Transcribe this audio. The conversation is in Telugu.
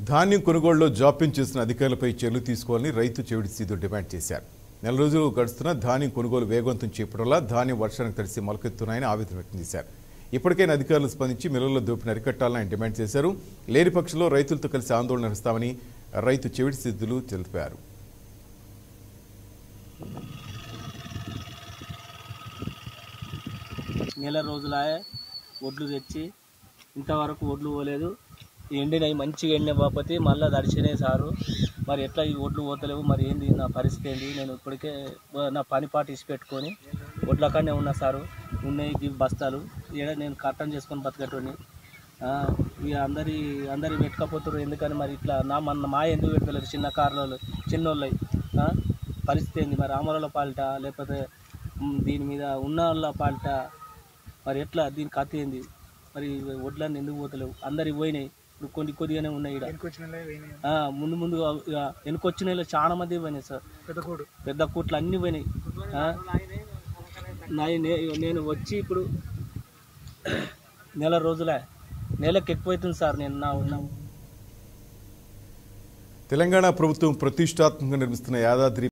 ధాన్యం కొనుగోలులో జాప్యం చేసిన అధికారులపై చర్యలు తీసుకోవాలని రైతు చెవిడి సీదు డిమాండ్ చేశారు నెల రోజులు గడుస్తున్న ధాన్యం కొనుగోలు వేగవంతం చేపడంలా ధాన్యం వర్షానికి తడిసి మొలకెత్తున్నాయని ఆవేదన వ్యక్తం చేశారు ఇప్పటికైనా అధికారులు స్పందించి మిల్లల్లో దోపిని అరికట్టాలని ఆయన డిమాండ్ చేశారు లేని పక్షంలో రైతులతో కలిసి ఆందోళన నిర్వహిస్తామని రైతు చెవిడి సిద్ధులు తెలిపారు నెల రోజులాయే ఒడ్లు తెచ్చి ఇంతవరకు ఒడ్లు పోలేదు ఎండినవి మంచిగా ఎండిన బాపతి మళ్ళీ దడిచినాయి సారు మరి ఎట్లా ఈ ఒడ్లు పోతలేవు మరి ఏంది నా పరిస్థితి ఏంది నేను ఇప్పటికే బ- నా పని పాటు ఇసి పెట్టుకొని ఒడ్లకాడనే ఉన్నా సారు ఉన్నాయి ఇవి బస్తాలు ఈడ నేను కట్టం చేసుకొని బతకటోని ఆ, ఇక అందరి అందరి పెట్టుకపోతారు ఎందుకని మరి ఇట్లా నా మన మా ఎందుకు పెడతలేరు చిన్న కార్లలో చిన్నోళ్ళవి ఆ, పరిస్థితి ఏంది మరి అమరుల పాలిట లేకపోతే మ్, దీని మీద ఉన్న వాళ్ళ పాలిట మరి ఎట్లా దీని కథ ఏంది మరి వడ్లన్నీ ఎందుకు పోతలేవు అందరి పోయినాయి ఇప్పుడు కొన్ని కొద్దిగానే ఉన్నాయి ఇక్కడ ఆ, ముందు ముందు ఇక వెనుకొచ్చిన వాళ్ళు చాలా మంది పోయినాయి సార్ పెద్ద కూట్లు అన్నీ పోయినాయి ఆ? నాయి నే- నేను వచ్చి ఇప్పుడు నెల రోజులే నెలకు ఎక్కువ అవుతుంది సార్ నేను నా ఉన్న తెలంగాణ ప్రభుత్వం ప్రతిష్టాత్మకంగా నిర్మిస్తున్న యాదాద్రి